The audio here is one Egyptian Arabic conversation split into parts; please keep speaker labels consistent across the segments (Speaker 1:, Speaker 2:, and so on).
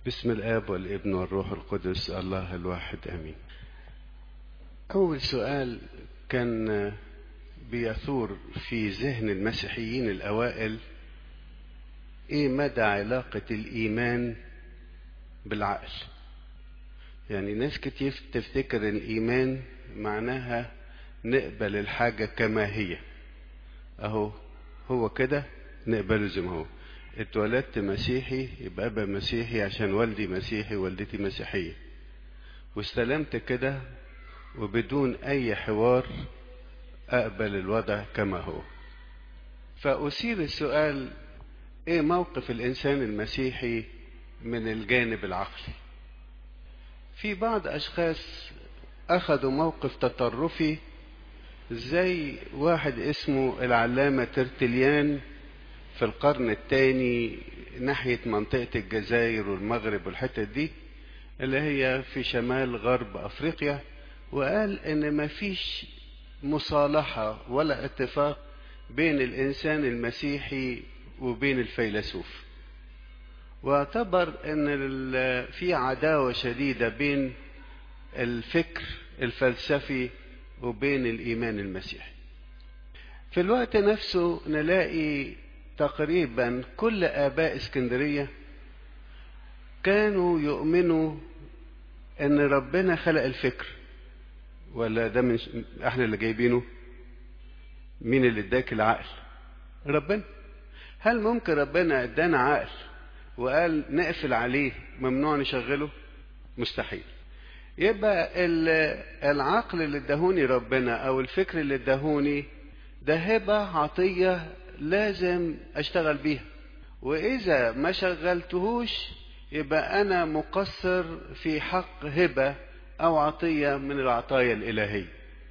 Speaker 1: بسم الآب والابن والروح القدس الله الواحد آمين أول سؤال كان بيثور في ذهن المسيحيين الأوائل إيه مدى علاقة الإيمان بالعقل يعني ناس كتير تفتكر الإيمان معناها نقبل الحاجة كما هي أهو هو كده نقبله زي ما هو اتولدت مسيحي يبقى ابقى مسيحي عشان والدي مسيحي والدتي مسيحية واستلمت كده وبدون اي حوار اقبل الوضع كما هو فاثير السؤال ايه موقف الانسان المسيحي من الجانب العقلي في بعض اشخاص اخذوا موقف تطرفي زي واحد اسمه العلامة ترتليان في القرن الثاني ناحية منطقة الجزائر والمغرب والحتة دي اللي هي في شمال غرب أفريقيا وقال إن مفيش مصالحة ولا اتفاق بين الإنسان المسيحي وبين الفيلسوف واعتبر إن في عداوة شديدة بين الفكر الفلسفي وبين الإيمان المسيحي في الوقت نفسه نلاقي تقريبا كل آباء اسكندرية كانوا يؤمنوا ان ربنا خلق الفكر ولا ده من احنا اللي جايبينه مين اللي اداك العقل ربنا هل ممكن ربنا ادانا عقل وقال نقفل عليه ممنوع نشغله مستحيل يبقى العقل اللي اداهوني ربنا او الفكر اللي اداهوني ده هبة عطية لازم اشتغل بيها واذا ما شغلتهوش يبقى انا مقصر في حق هبة او عطية من العطايا الالهية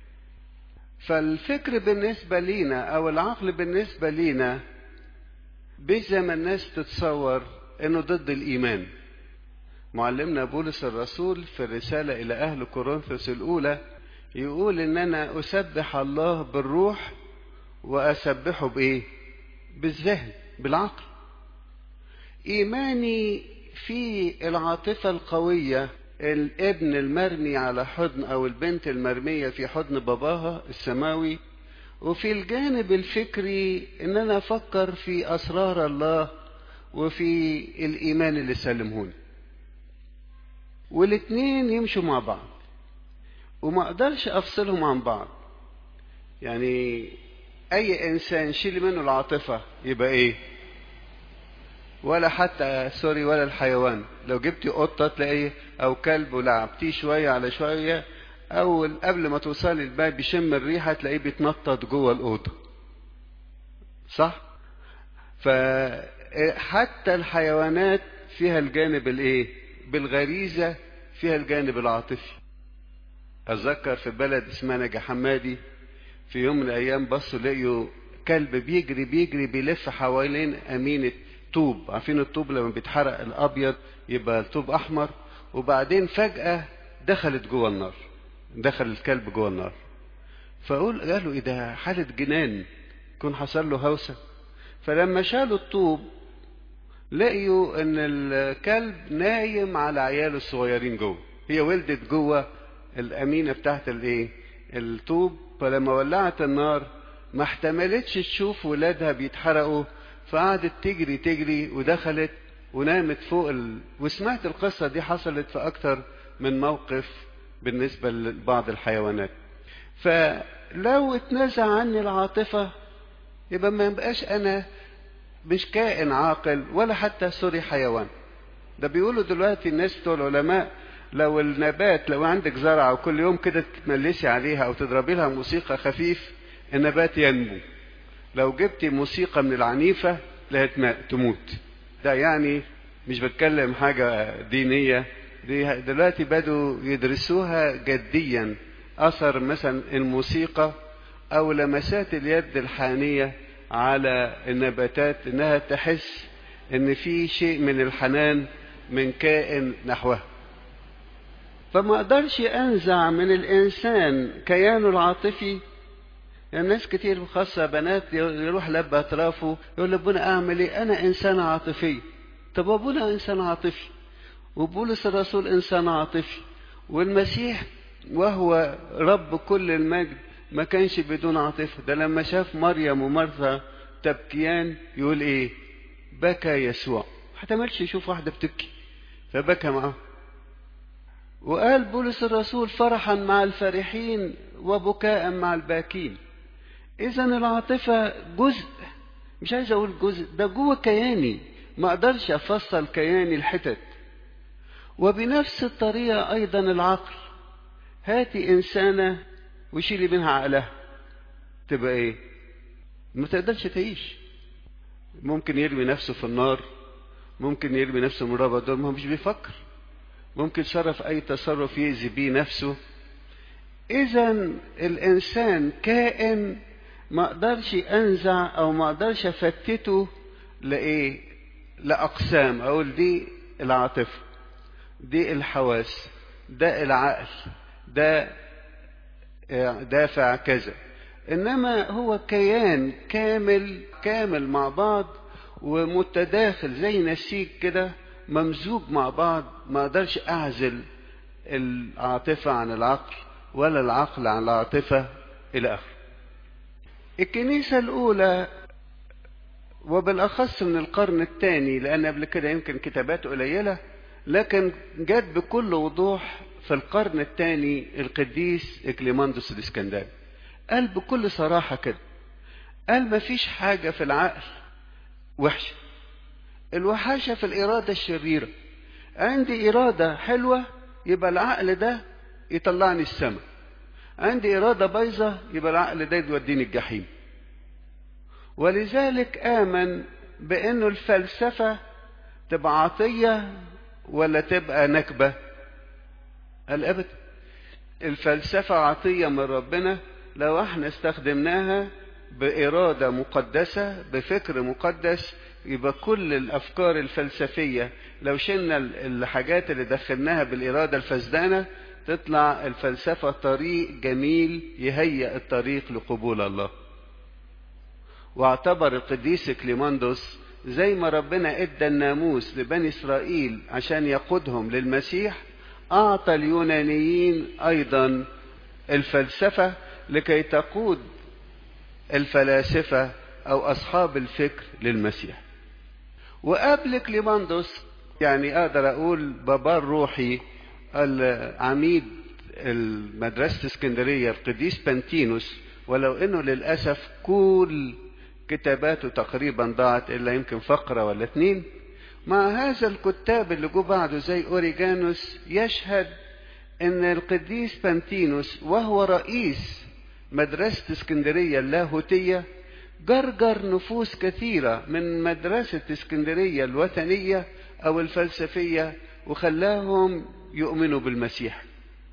Speaker 1: فالفكر بالنسبة لينا او العقل بالنسبة لينا مش زي ما الناس تتصور انه ضد الايمان معلمنا بولس الرسول في الرسالة الى اهل كورنثوس الاولى يقول ان انا اسبح الله بالروح واسبحه بايه بالذهن بالعقل ايماني في العاطفه القويه الابن المرمي على حضن او البنت المرميه في حضن باباها السماوي وفي الجانب الفكري ان انا افكر في اسرار الله وفي الايمان اللي سلمهوني والاتنين يمشوا مع بعض وما اقدرش افصلهم عن بعض يعني اي انسان شيل منه العاطفة يبقى ايه ولا حتى سوري ولا الحيوان لو جبتي قطة تلاقيه او كلب ولعبتيه شوية على شوية اول قبل ما توصلي الباب يشم الريحة تلاقيه بيتنطط جوه الأوضة صح فحتى الحيوانات فيها الجانب الايه بالغريزة فيها الجانب العاطفي اتذكر في بلد اسمها نجا حمادي في يوم من الايام بصوا لقيوا كلب بيجري بيجري بيلف حوالين امينه طوب عارفين الطوب لما بيتحرق الابيض يبقى الطوب احمر وبعدين فجاه دخلت جوه النار دخل الكلب جوه النار فقول قالوا ايه ده حاله جنان يكون حصل له هوسه فلما شالوا الطوب لقيوا ان الكلب نايم على عياله الصغيرين جوه هي ولدت جوه الامينه بتاعت الايه الطوب فلما ولعت النار ما احتملتش تشوف ولادها بيتحرقوا فقعدت تجري تجري ودخلت ونامت فوق ال... وسمعت القصة دي حصلت في أكتر من موقف بالنسبة لبعض الحيوانات فلو اتنزع عني العاطفة يبقى ما يبقاش أنا مش كائن عاقل ولا حتى سوري حيوان ده بيقولوا دلوقتي الناس بتوع العلماء لو النبات لو عندك زرعة وكل يوم كده تتملسي عليها أو تضربي لها موسيقى خفيف النبات ينمو لو جبتي موسيقى من العنيفة لا تموت ده يعني مش بتكلم حاجة دينية دي دلوقتي بدوا يدرسوها جديا أثر مثلا الموسيقى أو لمسات اليد الحانية على النباتات إنها تحس إن في شيء من الحنان من كائن نحوها فما اقدرش انزع من الانسان كيانه العاطفي يعني ناس كتير خاصة بنات يروح لب اطرافه يقول لابونا اعمل ايه انا انسان عاطفي طب ابونا انسان عاطفي وبولس الرسول إنسان عاطفي والمسيح وهو رب كل المجد ما كانش بدون عاطفة ده لما شاف مريم ومرثا تبكيان يقول ايه بكى يسوع حتملش يشوف واحدة بتبكي فبكى معاه وقال بولس الرسول فرحا مع الفرحين وبكاء مع الباكين اذا العاطفة جزء مش عايز اقول جزء ده جوه كياني ما اقدرش افصل كياني الحتت وبنفس الطريقة ايضا العقل هاتي انسانة وشيلي منها عقلها تبقى ايه ما تقدرش تعيش ممكن يرمي نفسه في النار ممكن يرمي نفسه من رابع دول ما هو مش بيفكر ممكن يتصرف اي تصرف يأذي بيه نفسه اذا الانسان كائن ما اقدرش انزع او ما اقدرش افتته لايه لاقسام اقول دي العاطفه دي الحواس ده العقل ده دافع كذا انما هو كيان كامل كامل مع بعض ومتداخل زي نسيج كده ممزوج مع بعض ما اقدرش اعزل العاطفة عن العقل ولا العقل عن العاطفة الى اخره الكنيسة الاولى وبالاخص من القرن الثاني لان قبل كده يمكن كتابات قليلة لكن جت بكل وضوح في القرن الثاني القديس اكليماندوس الاسكندري قال بكل صراحة كده قال ما فيش حاجة في العقل وحشة الوحاشة في الإرادة الشريرة عندي إرادة حلوة يبقى العقل ده يطلعني السماء عندي إرادة بايظة يبقى العقل ده يوديني الجحيم ولذلك آمن بأنه الفلسفة تبقى عطية ولا تبقى نكبة قال أبدا الفلسفة عطية من ربنا لو احنا استخدمناها بإرادة مقدسة بفكر مقدس يبقى كل الأفكار الفلسفية لو شلنا الحاجات اللي دخلناها بالإرادة الفسدانة تطلع الفلسفة طريق جميل يهيئ الطريق لقبول الله واعتبر القديس كليماندوس زي ما ربنا ادى الناموس لبني اسرائيل عشان يقودهم للمسيح اعطى اليونانيين ايضا الفلسفة لكي تقود الفلاسفة او اصحاب الفكر للمسيح وقبل كليماندوس يعني اقدر اقول بابا الروحي العميد المدرسة اسكندرية القديس بنتينوس ولو انه للأسف كل كتاباته تقريبا ضاعت الا يمكن فقرة ولا اتنين مع هذا الكتاب اللي جو بعده زي اوريجانوس يشهد ان القديس بنتينوس وهو رئيس مدرسة اسكندرية اللاهوتية جرجر نفوس كثيرة من مدرسة اسكندرية الوثنية او الفلسفية وخلاهم يؤمنوا بالمسيح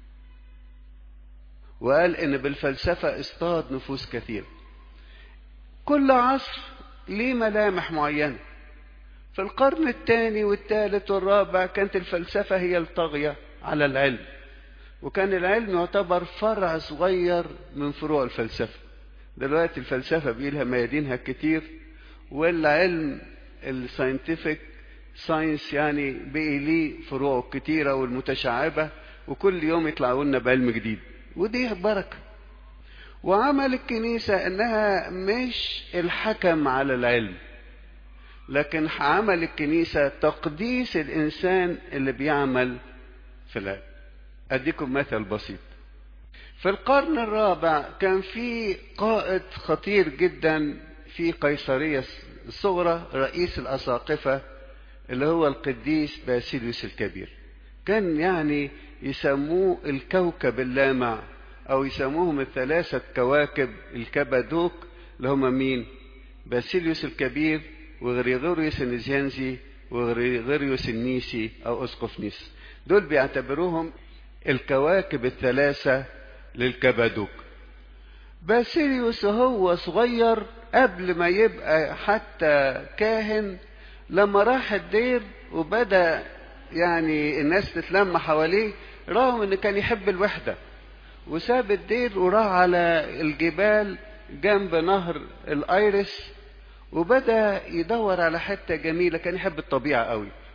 Speaker 1: وقال ان بالفلسفة اصطاد نفوس كثيرة كل عصر ليه ملامح معينة في القرن الثاني والثالث والرابع كانت الفلسفة هي الطاغية على العلم وكان العلم يعتبر فرع صغير من فروع الفلسفة دلوقتي الفلسفة بيلها ميادينها كتير والعلم الساينتفك ساينس يعني بقي ليه فروع كتيرة والمتشعبة وكل يوم يطلعوا لنا بعلم جديد ودي بركة وعمل الكنيسة انها مش الحكم على العلم لكن عمل الكنيسة تقديس الانسان اللي بيعمل في العلم اديكم مثل بسيط في القرن الرابع كان في قائد خطير جدا في قيصرية الصغرى رئيس الأساقفة اللي هو القديس باسيليوس الكبير كان يعني يسموه الكوكب اللامع او يسموهم الثلاثة كواكب الكبادوك اللي هم مين باسيليوس الكبير وغريغوريوس النزيانزي وغريغوريوس النيسي او اسقف نيس دول بيعتبروهم الكواكب الثلاثة للكبادوك باسيليوس هو صغير قبل ما يبقى حتى كاهن لما راح الدير وبدأ يعني الناس تتلم حواليه رغم ان كان يحب الوحدة وساب الدير وراح على الجبال جنب نهر الايرس وبدأ يدور على حتة جميلة كان يحب الطبيعة قوي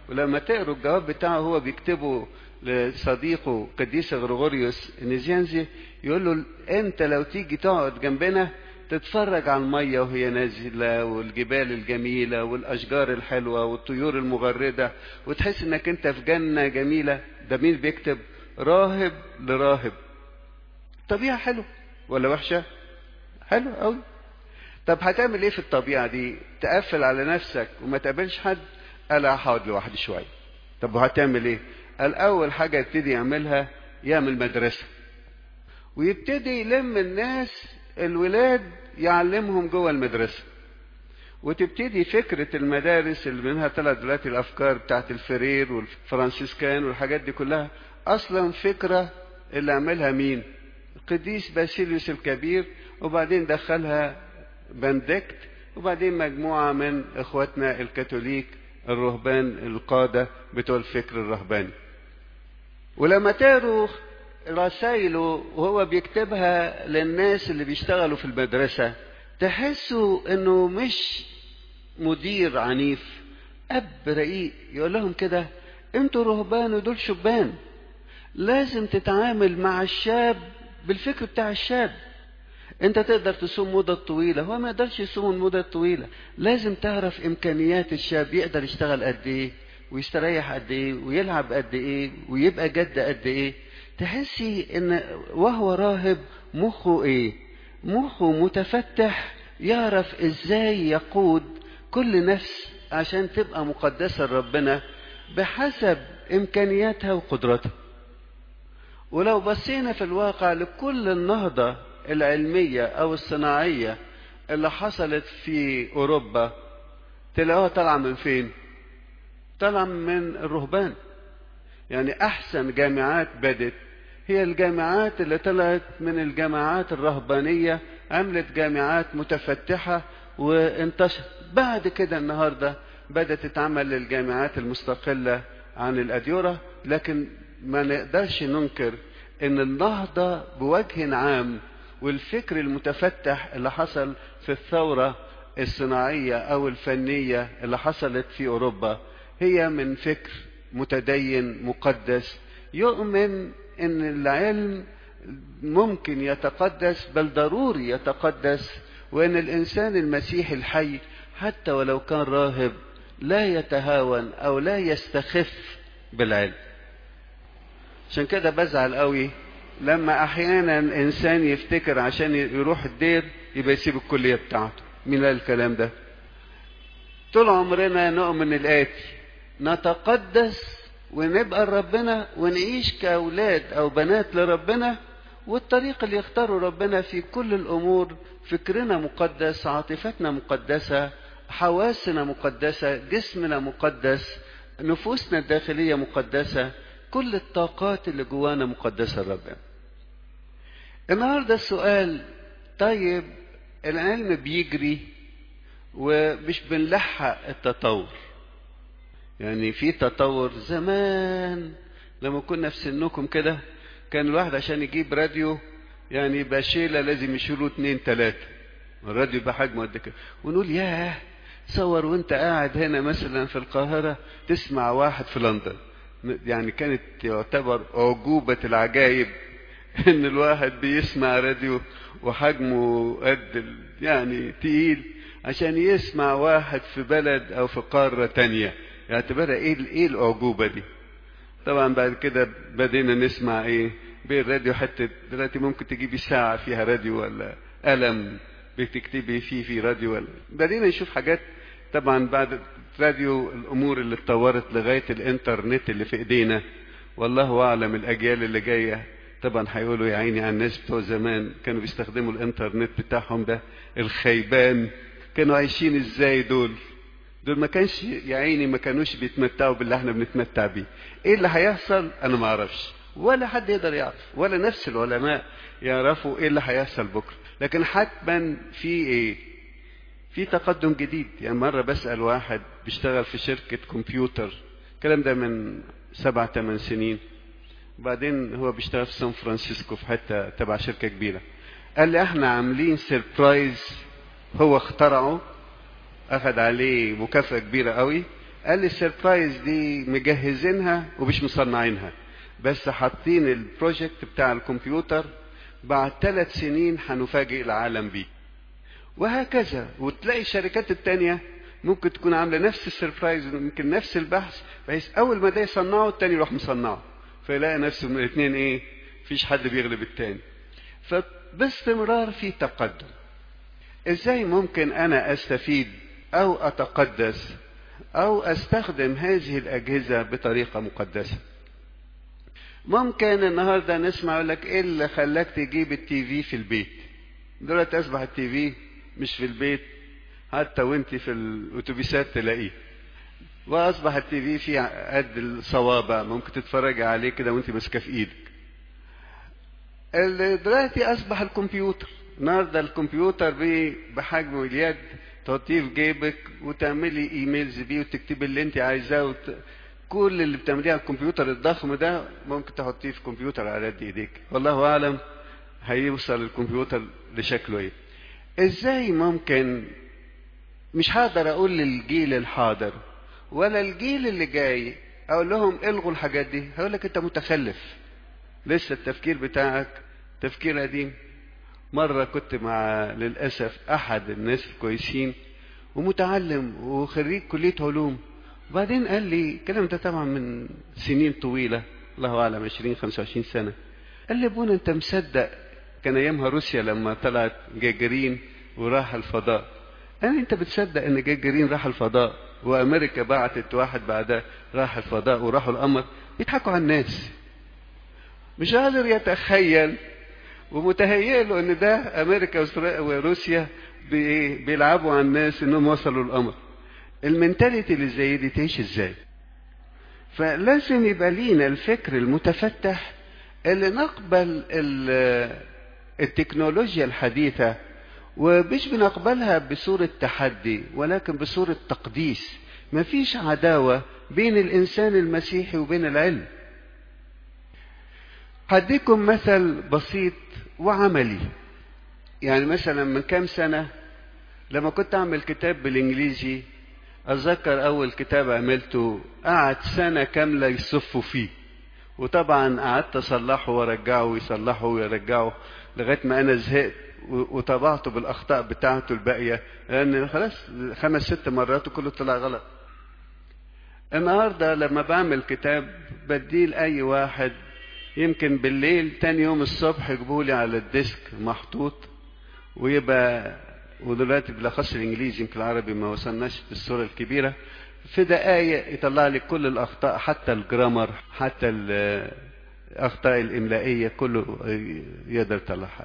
Speaker 1: ولما تقروا الجواب بتاعه هو بيكتبه لصديقه قديس غريغوريوس النزيانزي يقول له انت لو تيجي تقعد جنبنا تتفرج على المية وهي نازلة والجبال الجميلة والأشجار الحلوة والطيور المغردة وتحس انك انت في جنة جميلة ده مين بيكتب راهب لراهب طبيعة حلوة ولا وحشة حلوة قوي طب هتعمل ايه في الطبيعة دي تقفل على نفسك وما تقابلش حد قال هقعد لوحدي شوية طب وهتعمل ايه قال اول حاجة يبتدي يعملها يعمل مدرسة ويبتدي يلم الناس الولاد يعلمهم جوه المدرسة وتبتدي فكرة المدارس اللي منها طلعت دلوقتي الأفكار بتاعت الفرير والفرانسيسكان والحاجات دي كلها أصلا فكرة اللي عملها مين؟ القديس باسيليوس الكبير وبعدين دخلها بندكت وبعدين مجموعة من إخواتنا الكاثوليك الرهبان القادة بتوع الفكر الرهباني ولما تقروا رسائله وهو بيكتبها للناس اللي بيشتغلوا في المدرسة تحسوا انه مش مدير عنيف اب رقيق يقول لهم كده انتوا رهبان ودول شبان لازم تتعامل مع الشاب بالفكر بتاع الشاب انت تقدر تصوم مدة طويلة هو ما يقدرش يصوم المدة طويلة لازم تعرف امكانيات الشاب يقدر يشتغل قد ايه ويستريح قد ايه ويلعب قد ايه ويبقى جد قد ايه تحسي ان وهو راهب مخه ايه مخه متفتح يعرف ازاي يقود كل نفس عشان تبقى مقدسة لربنا بحسب امكانياتها وقدرتها ولو بصينا في الواقع لكل النهضة العلمية او الصناعية اللي حصلت في اوروبا تلاقوها طالعة من فين طالعة من الرهبان يعني احسن جامعات بدت هي الجامعات اللي طلعت من الجامعات الرهبانية عملت جامعات متفتحة وانتشرت بعد كده النهاردة بدأت تتعمل الجامعات المستقلة عن الأديرة لكن ما نقدرش ننكر ان النهضة بوجه عام والفكر المتفتح اللي حصل في الثورة الصناعية او الفنية اللي حصلت في اوروبا هي من فكر متدين مقدس يؤمن ان العلم ممكن يتقدس بل ضروري يتقدس وان الانسان المسيحي الحي حتى ولو كان راهب لا يتهاون او لا يستخف بالعلم عشان كده بزعل قوي لما احيانا انسان يفتكر عشان يروح الدير يبقى يسيب الكليه بتاعته مين قال الكلام ده طول عمرنا نؤمن الاتي نتقدس ونبقى لربنا ونعيش كأولاد أو بنات لربنا والطريق اللي يختاره ربنا في كل الأمور فكرنا مقدس عاطفتنا مقدسة حواسنا مقدسة جسمنا مقدس نفوسنا الداخلية مقدسة كل الطاقات اللي جوانا مقدسة لربنا النهاردة السؤال طيب العلم بيجري ومش بنلحق التطور يعني في تطور زمان لما كنا في سنكم كده كان الواحد عشان يجيب راديو يعني باشيلة لازم يشيلوا اتنين تلاتة الراديو يبقى حجمه قد كده ونقول ياه تصور وانت قاعد هنا مثلا في القاهرة تسمع واحد في لندن يعني كانت يعتبر أعجوبة العجائب ان الواحد بيسمع راديو وحجمه قد يعني تقيل عشان يسمع واحد في بلد او في قارة تانية يعتبرها ايه ايه الاعجوبة دي طبعا بعد كده بدينا نسمع ايه بالراديو حتى دلوقتي ممكن تجيبي ساعة فيها راديو ولا قلم بتكتبي فيه في راديو ولا بدينا نشوف حاجات طبعا بعد راديو الامور اللي اتطورت لغاية الانترنت اللي في ايدينا والله اعلم الاجيال اللي جاية طبعا هيقولوا يا عيني على الناس بتوع زمان كانوا بيستخدموا الانترنت بتاعهم ده الخيبان كانوا عايشين ازاي دول دول ما كانش يا عيني ما كانوش بيتمتعوا باللي احنا بنتمتع بيه ايه اللي هيحصل انا ما اعرفش ولا حد يقدر يعرف ولا نفس العلماء يعرفوا ايه اللي هيحصل بكره لكن حتما في ايه في تقدم جديد يعني مرة بسأل واحد بيشتغل في شركة كمبيوتر الكلام ده من سبع ثمان سنين وبعدين هو بيشتغل في سان فرانسيسكو في حتة تبع شركة كبيرة قال لي احنا عاملين سيربرايز هو اخترعه اخذ عليه مكافأة كبيرة قوي قال لي السربرايز دي مجهزينها ومش مصنعينها بس حاطين البروجكت بتاع الكمبيوتر بعد ثلاث سنين هنفاجئ العالم بيه وهكذا وتلاقي الشركات التانية ممكن تكون عاملة نفس السربرايز ممكن نفس البحث بحيث أول ما ده يصنعه التاني يروح مصنعه فيلاقي نفسه من الاثنين إيه مفيش حد بيغلب التاني فباستمرار في تقدم ازاي ممكن انا استفيد او اتقدس او استخدم هذه الاجهزه بطريقه مقدسه ممكن النهارده نسمع يقول لك ايه اللي خلاك تجيب التي في في البيت دلوقتي اصبح التي في مش في البيت حتى وانت في الاتوبيسات تلاقيه واصبح التي في في قد الصوابع ممكن تتفرج عليه كده وانت ماسكه في ايدك دلوقتي اصبح الكمبيوتر النهارده الكمبيوتر بحجم اليد تحطيه في جيبك وتعملي ايميلز بيه وتكتبي اللي انت عايزاه وت... كل اللي بتعمليه على الكمبيوتر الضخم ده ممكن تحطيه في كمبيوتر على قد ايديك والله اعلم هيوصل الكمبيوتر لشكله ايه ازاي ممكن مش هقدر اقول للجيل الحاضر ولا الجيل اللي جاي اقول لهم الغوا الحاجات دي هقول لك انت متخلف لسه التفكير بتاعك تفكير قديم مرة كنت مع للأسف أحد الناس الكويسين ومتعلم وخريج كلية علوم وبعدين قال لي الكلام ده طبعا من سنين طويلة الله أعلم 20 25 سنة قال لي ابونا أنت مصدق كان أيامها روسيا لما طلعت جاجرين وراح الفضاء قال لي أنت بتصدق إن جاجرين راح الفضاء وأمريكا بعتت واحد بعدها راح الفضاء وراحوا القمر يضحكوا على الناس مش قادر يتخيل ومتهيئ له ان ده امريكا وروسيا بيلعبوا على الناس انهم وصلوا القمر المنتاليتي اللي زي دي تعيش ازاي فلازم يبقى لينا الفكر المتفتح اللي نقبل التكنولوجيا الحديثة ومش بنقبلها بصورة تحدي ولكن بصورة تقديس مفيش عداوة بين الإنسان المسيحي وبين العلم هديكم مثل بسيط وعملي يعني مثلا من كام سنة لما كنت أعمل كتاب بالإنجليزي أتذكر أول كتاب عملته قعد سنة كاملة يصفوا فيه وطبعا قعدت أصلحه وأرجعه ويصلحه ويرجعه لغاية ما أنا زهقت وطبعته بالأخطاء بتاعته الباقية لأن خلاص خمس ست مرات وكله طلع غلط النهارده لما بعمل كتاب بديه لأي واحد يمكن بالليل تاني يوم الصبح يجيبولي على الديسك محطوط ويبقى ودلوقتي بالاخص الانجليزي يمكن العربي ما وصلناش بالصوره الكبيره في دقائق يطلع لي كل الاخطاء حتى الجرامر حتى الاخطاء الاملائيه كله يقدر يطلع حاجه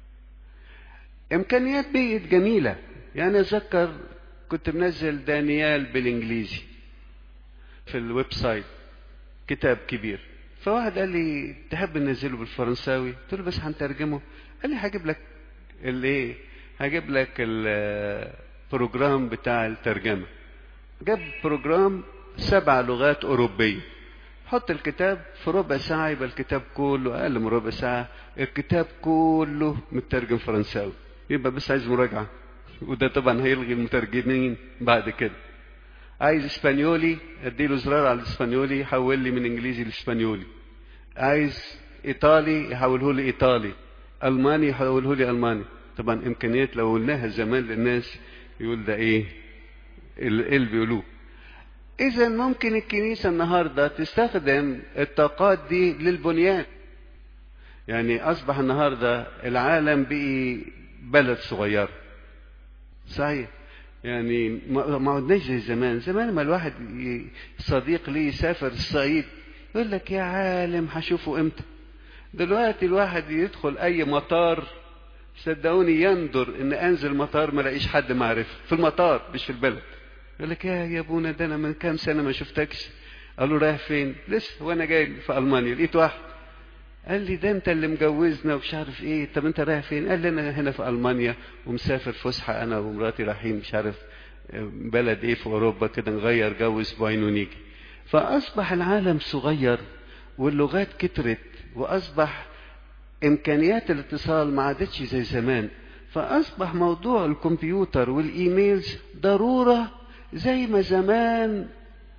Speaker 1: امكانيات بيئه جميله يعني اتذكر كنت منزل دانيال بالانجليزي في الويب سايت كتاب كبير فواحد قال لي تحب ننزله بالفرنساوي قلت له بس هنترجمه قال لي هجيب لك الايه هجيب لك البروجرام بتاع الترجمه جاب بروجرام سبع لغات اوروبيه حط الكتاب في ربع ساعة يبقى الكتاب كله أقل من ربع ساعة الكتاب كله مترجم فرنساوي يبقى بس عايز مراجعة وده طبعا هيلغي المترجمين بعد كده عايز اسبانيولي اديله زرار على الاسبانيولي يحول لي من انجليزي لاسبانيولي عايز ايطالي يحوله لي ايطالي الماني يحوله لي الماني طبعا امكانيات لو قلناها زمان للناس يقول ده ايه ايه اللي بيقولوه اذا ممكن الكنيسه النهارده تستخدم الطاقات دي للبنيان يعني اصبح النهارده العالم بقي بلد صغير صحيح يعني ما عدناش زي زمان زمان ما الواحد صديق ليه يسافر الصعيد يقول لك يا عالم هشوفه امتى دلوقتي الواحد يدخل اي مطار صدقوني يندر ان انزل مطار ما الاقيش حد معرفه في المطار مش في البلد يقول لك يا يا ابونا ده انا من كام سنه ما شفتكش قال له رايح فين لسه وانا جاي في المانيا لقيت واحد قال لي ده انت اللي مجوزنا ومش عارف ايه طب انت رايح فين قال لي انا هنا في المانيا ومسافر فسحه انا ومراتي رايحين مش عارف بلد ايه في اوروبا كده نغير جو اسبوعين ونيجي فاصبح العالم صغير واللغات كترت واصبح امكانيات الاتصال ما عادتش زي زمان فاصبح موضوع الكمبيوتر والايميلز ضروره زي ما زمان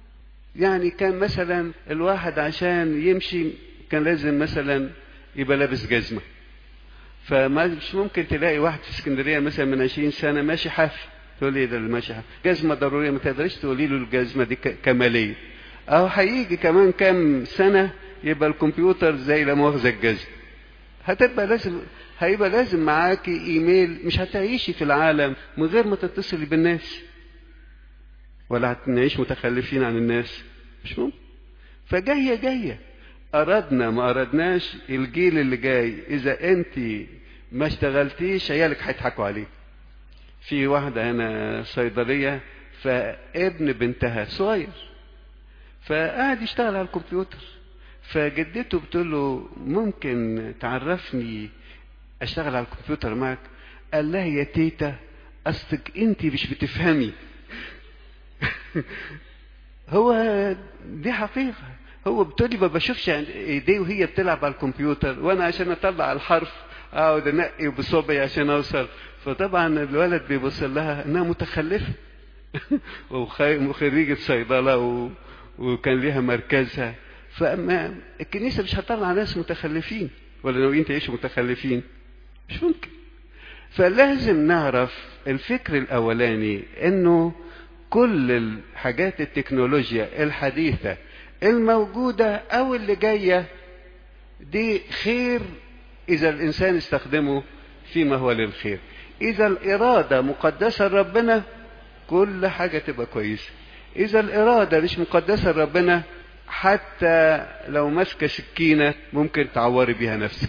Speaker 1: يعني كان مثلا الواحد عشان يمشي كان لازم مثلا يبقى لابس جزمة فما مش ممكن تلاقي واحد في اسكندرية مثلا من 20 سنة ماشي حافي تقول لي ده اللي ماشي حافي جزمة ضرورية ما تقدرش تقولي له الجزمة دي كمالية أو هيجي كمان كام سنة يبقى الكمبيوتر زي لا مؤاخذة الجزمة هتبقى لازم هيبقى لازم معاكي ايميل مش هتعيشي في العالم من غير ما تتصلي بالناس ولا هتنعيش متخلفين عن الناس مش ممكن فجاية جاية أردنا ما أردناش الجيل اللي جاي إذا أنت ما اشتغلتيش عيالك هيضحكوا عليك في واحدة هنا صيدلية فابن بنتها صغير فقعد يشتغل على الكمبيوتر فجدته بتقول له ممكن تعرفني اشتغل على الكمبيوتر معك قال لها يا تيتا اصلك انت مش بتفهمي هو دي حقيقة هو بتقولي ما بشوفش ايديه وهي بتلعب على الكمبيوتر وانا عشان اطلع الحرف اقعد انقي بصبعي عشان اوصل فطبعا الولد بيبص لها انها متخلفة وخريجة صيدلة و... وكان ليها مركزها فما الكنيسة مش هتطلع ناس متخلفين ولا ناويين تعيشوا متخلفين مش ممكن فلازم نعرف الفكر الأولاني إنه كل الحاجات التكنولوجيا الحديثة الموجودة أو اللي جاية دي خير إذا الإنسان استخدمه فيما هو للخير إذا الإرادة مقدسة لربنا كل حاجة تبقى كويسة إذا الإرادة مش مقدسة لربنا حتى لو ماسكة سكينة ممكن تعوري بيها نفسك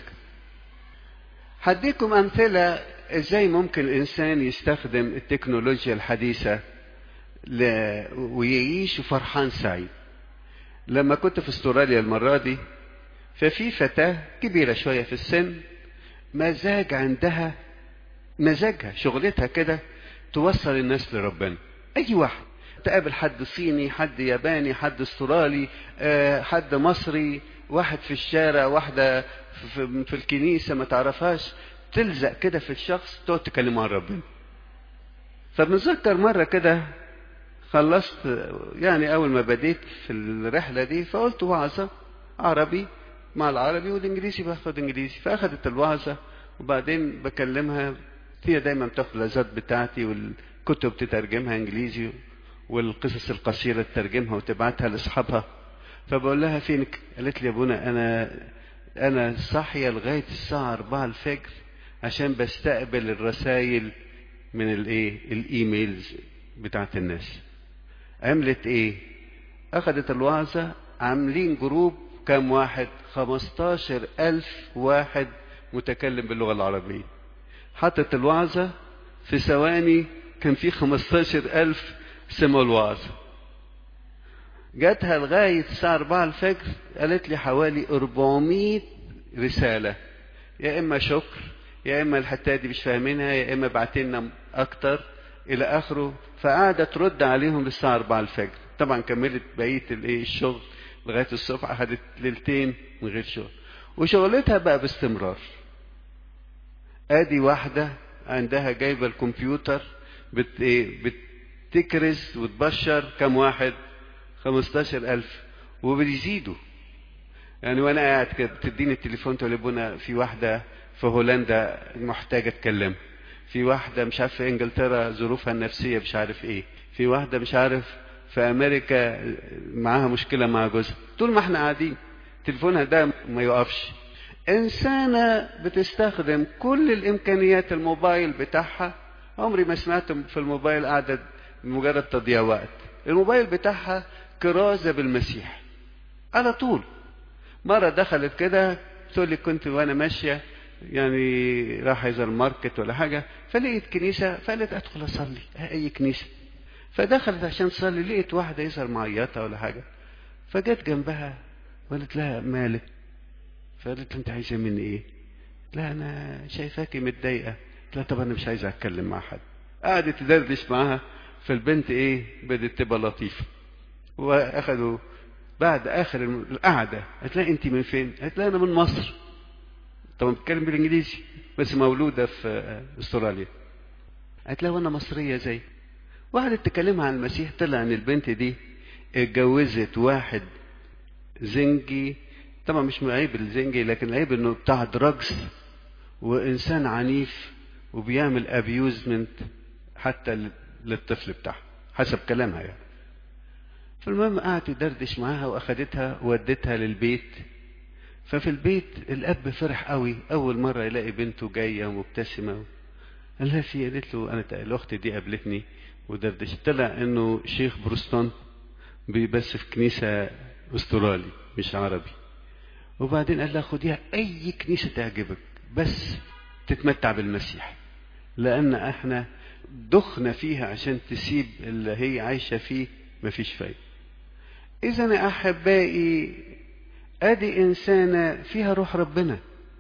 Speaker 1: هديكم أمثلة إزاي ممكن الإنسان يستخدم التكنولوجيا الحديثة ل... ويعيش فرحان سعيد لما كنت في استراليا المرة دي ففي فتاة كبيرة شوية في السن مزاج عندها مزاجها شغلتها كده توصل الناس لربنا أي واحد تقابل حد صيني حد ياباني حد استرالي حد مصري واحد في الشارع واحدة في الكنيسة ما تعرفهاش تلزق كده في الشخص تقعد تكلمه عن ربنا فبنذكر مرة كده خلصت يعني أول ما بديت في الرحلة دي فقلت وعظة عربي مع العربي والإنجليزي باخد إنجليزي فأخدت الوعظة وبعدين بكلمها هي دايما بتاخد الأزات بتاعتي والكتب تترجمها إنجليزي والقصص القصيرة تترجمها وتبعتها لأصحابها فبقول لها فينك قالت لي يا ابونا أنا أنا صاحية لغاية الساعة 4 الفجر عشان بستقبل الرسائل من الايه الايميلز بتاعت الناس عملت ايه اخدت الوعظة عاملين جروب كام واحد خمستاشر الف واحد متكلم باللغة العربية حطت الوعظة في ثواني كان في خمستاشر الف سمعوا الوعظة جاتها لغاية الساعة 4 الفجر قالت لي حوالي 400 رسالة يا إما شكر يا إما الحتة دي مش فاهمينها يا إما بعتلنا أكتر إلى آخره فقعدت ترد عليهم للساعة 4 الفجر طبعا كملت بقية الإيه الشغل لغاية الصبح أخدت ليلتين من غير شغل وشغلتها بقى باستمرار ادي واحدة عندها جايبة الكمبيوتر بت ايه بتكرز وتبشر كم واحد خمستاشر ألف وبيزيدوا يعني وانا قاعد كده بتديني التليفون تقول ابونا في واحدة في هولندا محتاجة اتكلم في واحدة مش عارف في انجلترا ظروفها النفسية مش عارف ايه في واحدة مش عارف في امريكا معاها مشكلة مع جوزها طول ما احنا قاعدين تليفونها ده ما يقفش إنسانة بتستخدم كل الإمكانيات الموبايل بتاعها عمري ما سمعت في الموبايل قاعدة مجرد تضييع وقت الموبايل بتاعها كرازة بالمسيح على طول مرة دخلت كده تقول لي كنت وأنا ماشية يعني راح يزور ماركت ولا حاجة فلقيت كنيسة فقالت أدخل أصلي أي كنيسة فدخلت عشان تصلي لقيت واحدة يظهر معيطة ولا حاجة فجت جنبها وقالت لها مالك فقالت له انت عايزه مني ايه لا انا شايفاكي متضايقه لا طب انا مش عايزه اتكلم مع حد قعدت تدردش معاها فالبنت ايه بدت تبقى لطيفه واخدوا بعد اخر القعده قالت لها انت من فين قالت لها انا من مصر طبعا بتتكلم بالانجليزي بس مولوده في استراليا قالت لها وانا مصريه زي وقعدت تكلمها عن المسيح طلع ان البنت دي اتجوزت واحد زنجي طبعا مش عيب الزنجي لكن العيب انه بتاع دراجز وانسان عنيف وبيعمل ابيوزمنت حتى للطفل بتاعها حسب كلامها يعني فالمهم قعدت تدردش معاها واخدتها وودتها للبيت ففي البيت الاب فرح قوي اول مره يلاقي بنته جايه ومبتسمه قال لها في قالت له انا الاخت دي قابلتني ودردش طلع انه شيخ بروستون بس في كنيسه استرالي مش عربي وبعدين قال لها خديها اي كنيسه تعجبك بس تتمتع بالمسيح لان احنا دخنا فيها عشان تسيب اللي هي عايشه فيه مفيش فايده اذا يا احبائي ادي انسانه فيها روح ربنا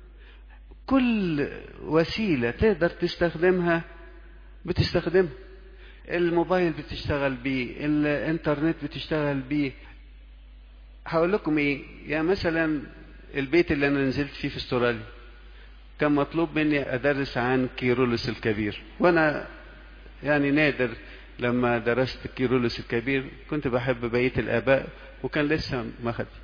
Speaker 1: كل وسيله تقدر تستخدمها بتستخدمها الموبايل بتشتغل بيه الانترنت بتشتغل بيه هقول لكم ايه يعني مثلا البيت اللي انا نزلت فيه في استراليا كان مطلوب مني ادرس عن كيرولس الكبير وانا يعني نادر لما درست كيرولس الكبير كنت بحب بقيه الاباء وكان لسه ما خدت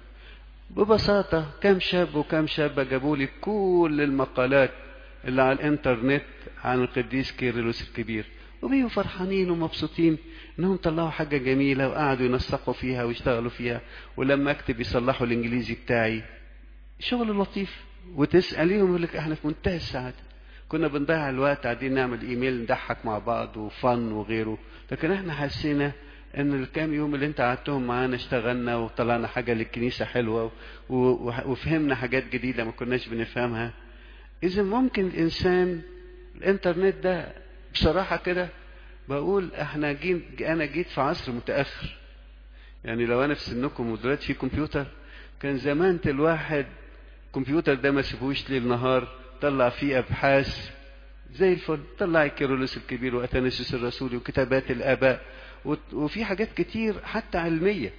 Speaker 1: ببساطة كم شاب وكم شابة جابوا لي كل المقالات اللي على الانترنت عن القديس كيرلس الكبير وبقوا فرحانين ومبسوطين انهم طلعوا حاجة جميلة وقعدوا ينسقوا فيها ويشتغلوا فيها ولما اكتب يصلحوا الانجليزي بتاعي شغل لطيف وتسأليهم يقول لك احنا في منتهى السعادة كنا بنضيع الوقت قاعدين نعمل ايميل نضحك مع بعض وفن وغيره لكن احنا حسينا ان الكام يوم اللي انت قعدتهم معانا اشتغلنا وطلعنا حاجه للكنيسه حلوه وفهمنا حاجات جديده ما كناش بنفهمها اذا ممكن الانسان الانترنت ده بصراحه كده بقول احنا جيت انا جيت في عصر متاخر يعني لو انا في سنكم ودلوقتي في كمبيوتر كان زمان الواحد الكمبيوتر ده ما سيبوش ليل نهار طلع فيه ابحاث زي الفل طلع كيرولوس الكبير واتنسيوس الرسولي وكتابات الاباء وفي حاجات كتير حتى علمية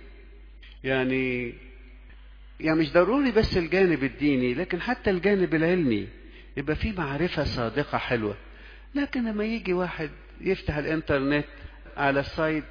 Speaker 1: يعني يعني مش ضروري بس الجانب الديني لكن حتى الجانب العلمي يبقى في معرفة صادقة حلوة لكن لما يجي واحد يفتح الانترنت على سايت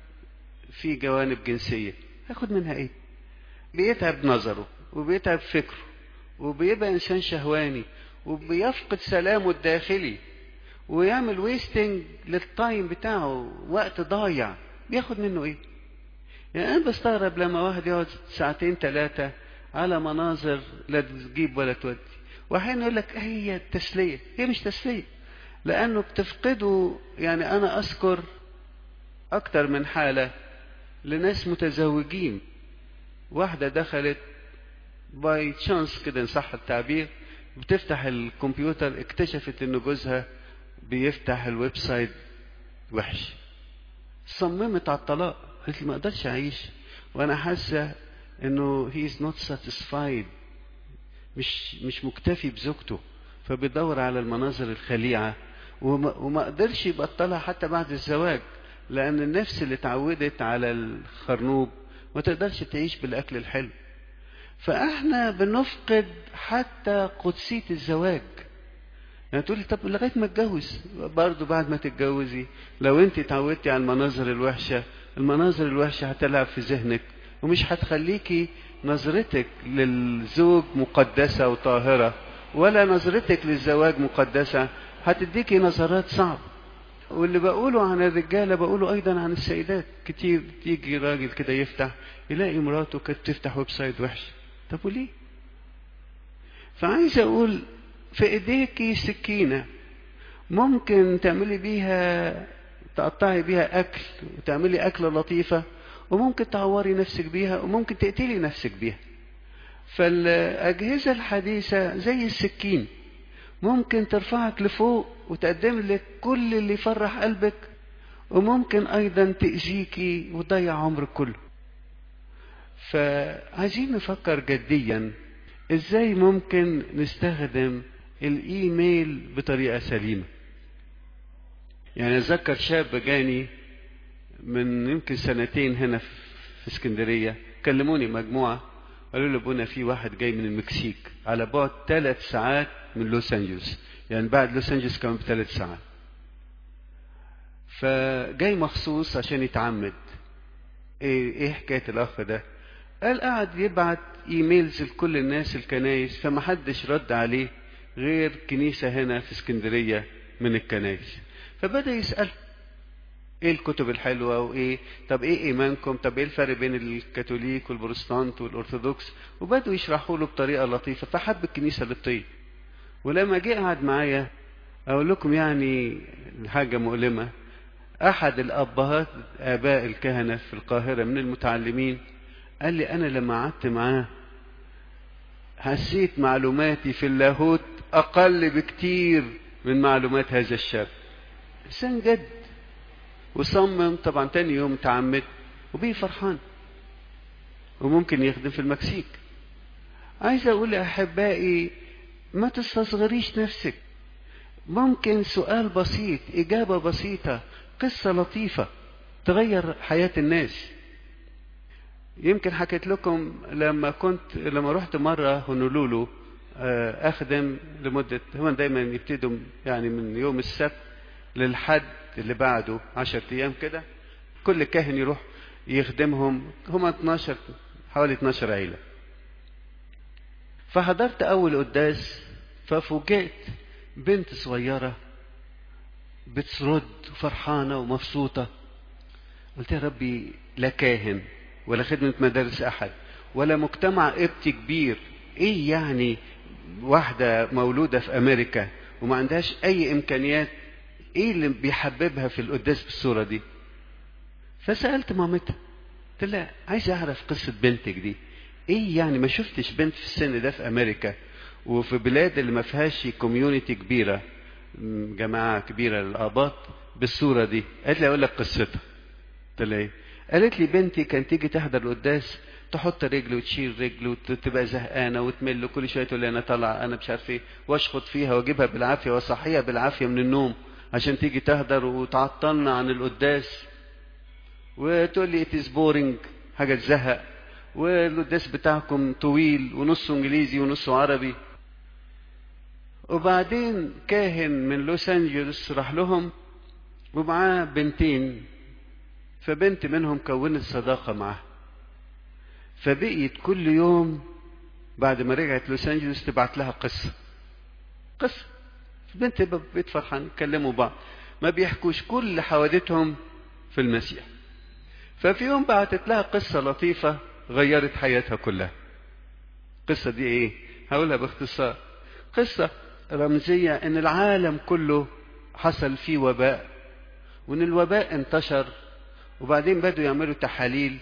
Speaker 1: في جوانب جنسية ياخد منها ايه بيتعب نظره وبيتعب فكره وبيبقى انسان شهواني وبيفقد سلامه الداخلي ويعمل ويستنج للتايم بتاعه وقت ضايع بياخد منه ايه يعني انا بستغرب لما واحد يقعد ساعتين ثلاثة على مناظر لا تجيب ولا تودي واحيانا يقول لك هي تسلية هي مش تسلية لانه بتفقده يعني انا اذكر اكتر من حالة لناس متزوجين واحدة دخلت باي تشانس كده ان صح التعبير بتفتح الكمبيوتر اكتشفت ان جوزها بيفتح الويب سايت وحش صممت على الطلاق قالت لي ما اقدرش اعيش وانا حاسه انه هي از نوت ساتيسفايد مش مش مكتفي بزوجته فبيدور على المناظر الخليعه وما, وما قدرش يبطلها حتى بعد الزواج لان النفس اللي اتعودت على الخرنوب ما تقدرش تعيش بالاكل الحلو فاحنا بنفقد حتى قدسيه الزواج يعني تقولي طب لغايه ما اتجوز برضه بعد ما تتجوزي لو انت اتعودتي على المناظر الوحشه المناظر الوحشه هتلعب في ذهنك ومش هتخليكي نظرتك للزوج مقدسه وطاهره ولا نظرتك للزواج مقدسه هتديكي نظرات صعبه واللي بقوله عن الرجاله بقوله ايضا عن السيدات كتير تيجي راجل كده يفتح يلاقي مراته كانت تفتح ويب سايت وحش طب وليه فعايز اقول في ايديكي سكينة ممكن تعملي بيها تقطعي بيها اكل وتعملي اكلة لطيفة وممكن تعوري نفسك بيها وممكن تقتلي نفسك بيها فالاجهزة الحديثة زي السكين ممكن ترفعك لفوق وتقدم لك كل اللي يفرح قلبك وممكن ايضا تأذيكي وتضيع عمرك كله فعايزين نفكر جديا ازاي ممكن نستخدم الايميل بطريقه سليمه يعني اتذكر شاب جاني من يمكن سنتين هنا في اسكندريه كلموني مجموعه قالوا لي ابونا في واحد جاي من المكسيك على بعد ثلاث ساعات من لوس انجلوس يعني بعد لوس انجلوس كمان بثلاث ساعات فجاي مخصوص عشان يتعمد ايه, إيه حكاية الاخ ده قال قعد يبعت ايميلز لكل الناس الكنايس فمحدش رد عليه غير كنيسة هنا في اسكندرية من الكنايس فبدأ يسأل ايه الكتب الحلوة وايه طب ايه ايمانكم طب ايه الفرق بين الكاثوليك والبروتستانت والارثوذكس وبدأوا يشرحوا له بطريقة لطيفة فحب الكنيسة القبطية ولما جه قعد معايا اقول لكم يعني حاجة مؤلمة احد الابهات اباء الكهنة في القاهرة من المتعلمين قال لي انا لما قعدت معاه حسيت معلوماتي في اللاهوت اقل بكتير من معلومات هذا الشاب انسان جد وصمم طبعا تاني يوم تعمد وبيه فرحان وممكن يخدم في المكسيك عايز اقول لاحبائي ما تستصغريش نفسك ممكن سؤال بسيط اجابه بسيطه قصه لطيفه تغير حياه الناس يمكن حكيت لكم لما كنت لما رحت مره هونولولو اخدم لمده هم دايما يبتدوا يعني من يوم السبت للحد اللي بعده عشر ايام كده كل كاهن يروح يخدمهم هم 12 حوالي 12 عيله فحضرت اول قداس ففوجئت بنت صغيره بترد وفرحانه ومبسوطه قلت يا ربي لا كاهن ولا خدمه مدارس احد ولا مجتمع قبطي كبير ايه يعني واحده مولوده في امريكا وما عندهاش اي امكانيات ايه اللي بيحببها في القداس بالصوره دي فسالت مامتها قلت لها عايز اعرف قصه بنتك دي ايه يعني ما شفتش بنت في السن ده في امريكا وفي بلاد اللي ما فيهاش كوميونتي كبيره جماعه كبيره للاباط بالصوره دي قالت لي اقول لك قصتها قلت لها ايه قالت لي بنتي كانت تيجي تحضر القداس تحط رجل وتشيل رجل وتبقى زهقانه وتمل كل شويه تقول لي انا طالعه انا مش عارف ايه واشخط فيها واجيبها بالعافيه واصحيها بالعافيه من النوم عشان تيجي تهدر وتعطلنا عن القداس وتقول لي اتس بورنج حاجه تزهق والقداس بتاعكم طويل ونصه انجليزي ونصه عربي وبعدين كاهن من لوس انجلوس راح لهم ومعاه بنتين فبنت منهم كونت صداقه معاه فبقيت كل يوم بعد ما رجعت لوس انجلوس تبعت لها قصه قصه بنت بيت فرحان يتكلموا بعض ما بيحكوش كل حوادثهم في المسيح ففي يوم بعتت لها قصة لطيفة غيرت حياتها كلها القصة دي ايه هقولها باختصار قصة رمزية ان العالم كله حصل فيه وباء وان الوباء انتشر وبعدين بدوا يعملوا تحاليل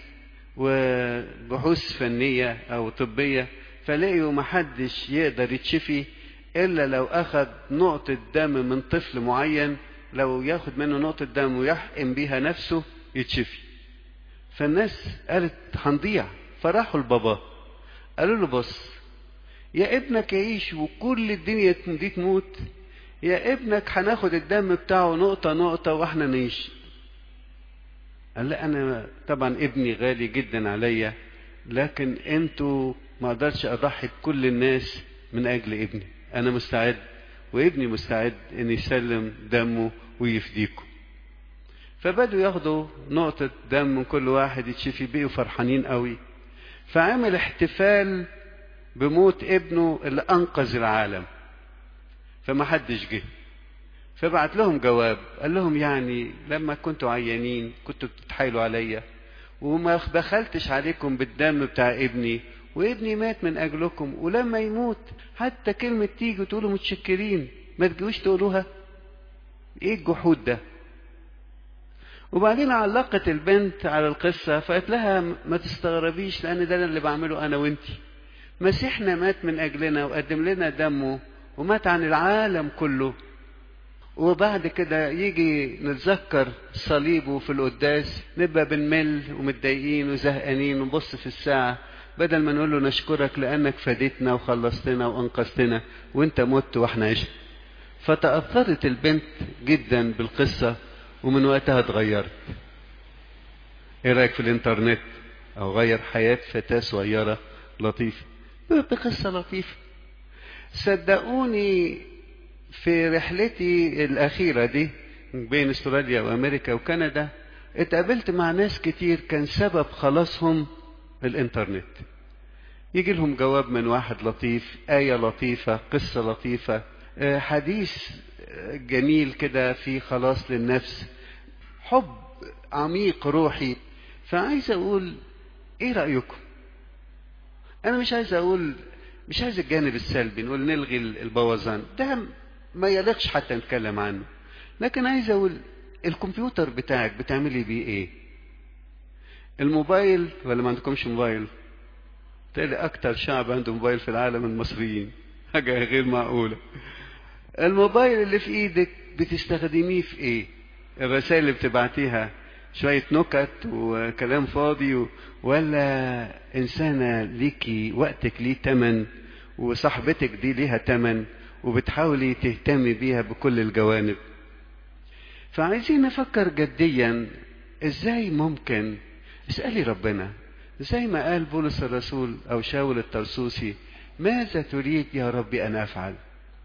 Speaker 1: وبحوث فنية او طبية فلقيوا محدش يقدر يتشفي إلا لو أخذ نقطة دم من طفل معين لو ياخد منه نقطة دم ويحقن بيها نفسه يتشفي فالناس قالت هنضيع فراحوا لبابا قالوا له بص يا ابنك يعيش وكل الدنيا دي تموت يا ابنك هناخد الدم بتاعه نقطة نقطة واحنا نعيش قال لا انا طبعا ابني غالي جدا عليا لكن انتوا ما اقدرش اضحي بكل الناس من اجل ابني انا مستعد وابني مستعد ان يسلم دمه ويفديكم فبدوا ياخدوا نقطة دم من كل واحد يتشفي بيه فرحانين قوي فعمل احتفال بموت ابنه اللي انقذ العالم فما حدش جه فبعت لهم جواب قال لهم يعني لما كنتوا عيانين كنتوا بتتحايلوا عليا وما دخلتش عليكم بالدم بتاع ابني وابني مات من اجلكم ولما يموت حتى كلمة تيجوا تقولوا متشكرين ما تجوش تقولوها ايه الجحود ده وبعدين علقت البنت على القصة فقالت لها ما تستغربيش لأن ده اللي بعمله أنا وأنتي مسيحنا مات من أجلنا وقدم لنا دمه ومات عن العالم كله وبعد كده يجي نتذكر صليبه في القداس نبقى بنمل ومتضايقين وزهقانين ونبص في الساعة بدل ما نقول له نشكرك لأنك فديتنا وخلصتنا وأنقذتنا وأنت مت وإحنا عشنا فتأثرت البنت جدا بالقصة ومن وقتها اتغيرت ايه رايك في الانترنت او غير حياة فتاة صغيرة لطيفة بقصة لطيفة صدقوني في رحلتي الأخيرة دي بين استراليا وأمريكا وكندا اتقابلت مع ناس كتير كان سبب خلاصهم الانترنت يجي لهم جواب من واحد لطيف آية لطيفة قصة لطيفة حديث جميل كده في خلاص للنفس حب عميق روحي فعايز اقول ايه رأيكم انا مش عايز اقول مش عايز الجانب السلبي نقول نلغي البوظان ده ما يليقش حتى نتكلم عنه لكن عايز اقول الكمبيوتر بتاعك بتعملي بيه ايه الموبايل ولا ما عندكمش موبايل تلاقي اكتر شعب عنده موبايل في العالم المصريين حاجة غير معقولة الموبايل اللي في ايدك بتستخدميه في ايه الرسائل اللي بتبعتيها شوية نكت وكلام فاضي ولا إنسانة ليكي وقتك ليه تمن وصاحبتك دي ليها تمن وبتحاولي تهتمي بيها بكل الجوانب فعايزين نفكر جديا ازاي ممكن اسألي ربنا زي ما قال بولس الرسول او شاول الترسوسي ماذا تريد يا ربي ان افعل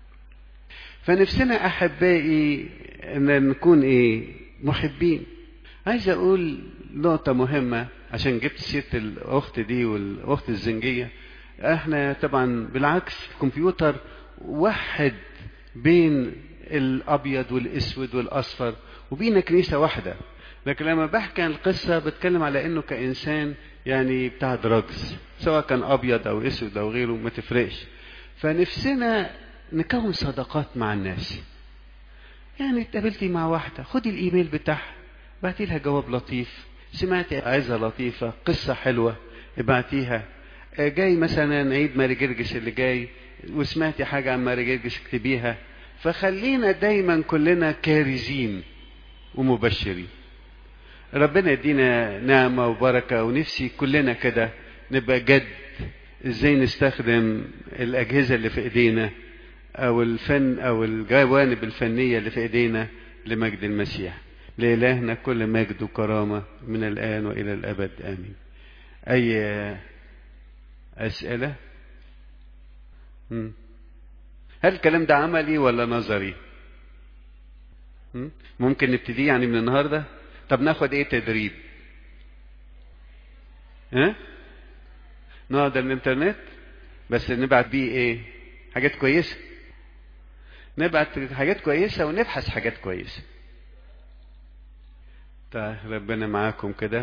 Speaker 1: فنفسنا احبائي ان نكون ايه محبين عايز اقول نقطة مهمة عشان جبت سيرة الاخت دي والاخت الزنجية احنا طبعا بالعكس الكمبيوتر وحد بين الابيض والاسود والاصفر وبينا كنيسة واحدة لكن لما بحكي عن القصة بتكلم على انه كانسان يعني بتاع دراجز سواء كان ابيض او اسود او غيره ما تفرقش فنفسنا نكون صداقات مع الناس يعني اتقابلتي مع واحدة خدي الايميل بتاعها بعتي لها جواب لطيف سمعتي عايزة لطيفة قصة حلوة ابعتيها جاي مثلا عيد ماري جرجس اللي جاي وسمعتي حاجة عن ماري جرجس اكتبيها فخلينا دايما كلنا كارزين ومبشرين ربنا يدينا نعمة وبركة ونفسي كلنا كده نبقى جد ازاي نستخدم الأجهزة اللي في ايدينا او الفن او الجوانب الفنية اللي في ايدينا لمجد المسيح لإلهنا كل مجد وكرامة من الآن وإلى الأبد آمين أي أسئلة هل الكلام ده عملي ولا نظري ممكن نبتدي يعني من النهاردة طب ناخد ايه تدريب ها نقعد الانترنت بس نبعت بيه ايه حاجات كويسة نبعت حاجات كويسة ونبحث حاجات كويسة طيب ربنا معاكم كده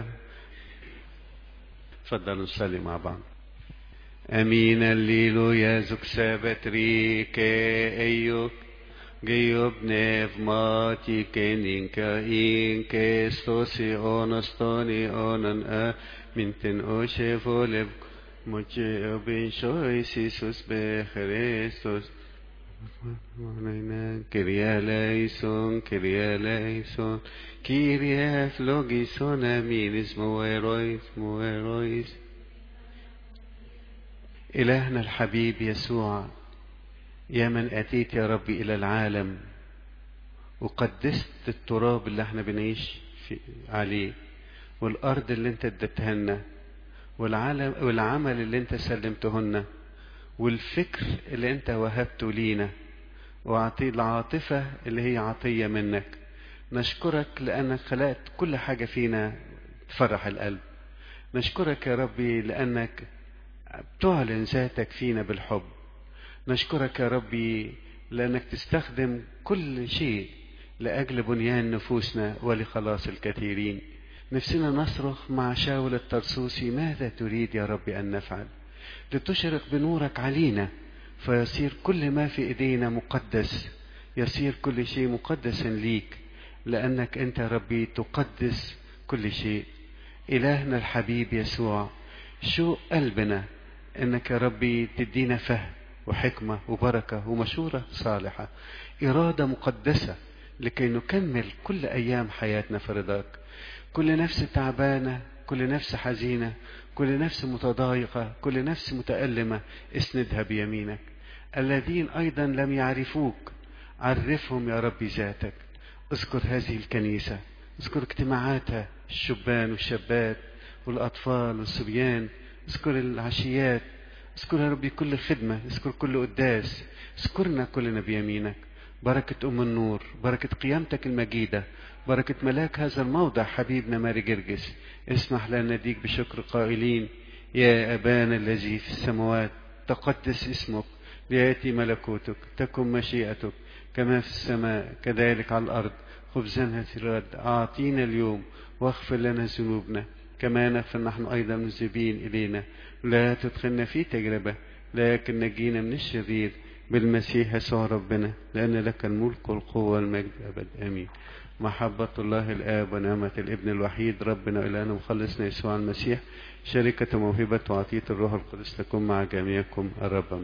Speaker 1: اتفضلوا نصلي مع بعض امين الليلويا زوك سابتريك ايوك جيوب نيف ماتي كينينكا إنك ستوسي أونستوني أونن أ من تن أوشي فولب موشي أبين شوي سيسوس بخريستوس كريا ليسون كريا ليسون كيريا فلوجيسون أمين اسمه ويرويس مويرويس إلهنا الحبيب يسوع يا من أتيت يا ربي إلى العالم وقدست التراب اللي احنا بنعيش في عليه والأرض اللي انت اديتها لنا والعالم والعمل اللي انت سلمته لنا والفكر اللي انت وهبته لينا وعطي العاطفة اللي هي عطية منك نشكرك لأنك خلقت كل حاجة فينا تفرح القلب نشكرك يا ربي لأنك بتعلن ذاتك فينا بالحب نشكرك يا ربي لأنك تستخدم كل شيء لأجل بنيان نفوسنا ولخلاص الكثيرين نفسنا نصرخ مع شاول الترسوسي ماذا تريد يا ربي أن نفعل لتشرق بنورك علينا فيصير كل ما في إيدينا مقدس يصير كل شيء مقدسا ليك لأنك أنت ربي تقدس كل شيء إلهنا الحبيب يسوع شو قلبنا أنك يا ربي تدينا فهم وحكمة وبركة ومشورة صالحة إرادة مقدسة لكي نكمل كل أيام حياتنا في رضاك كل نفس تعبانة كل نفس حزينة كل نفس متضايقة كل نفس متألمة اسندها بيمينك الذين أيضا لم يعرفوك عرفهم يا رب ذاتك اذكر هذه الكنيسة اذكر اجتماعاتها الشبان والشابات والأطفال والصبيان اذكر العشيات اذكر يا ربي كل خدمة اذكر كل قداس اذكرنا كلنا بيمينك بركة أم النور بركة قيامتك المجيدة بركة ملاك هذا الموضع حبيبنا ماري جرجس اسمح لنا نديك بشكر قائلين يا أبانا الذي في السماوات تقدس اسمك ليأتي ملكوتك تكن مشيئتك كما في السماء كذلك على الأرض خبزنا في الغد أعطينا اليوم واغفر لنا ذنوبنا كما نغفر نحن أيضا مذنبين إلينا لا تدخلنا في تجربة لكن نجينا من الشرير بالمسيح يسوع ربنا لأن لك الملك والقوة والمجد أبد آمين محبة الله الآب ونعمة الابن الوحيد ربنا إلهنا مخلصنا يسوع المسيح شركة موهبة وعطية الروح القدس تكون مع جميعكم الرب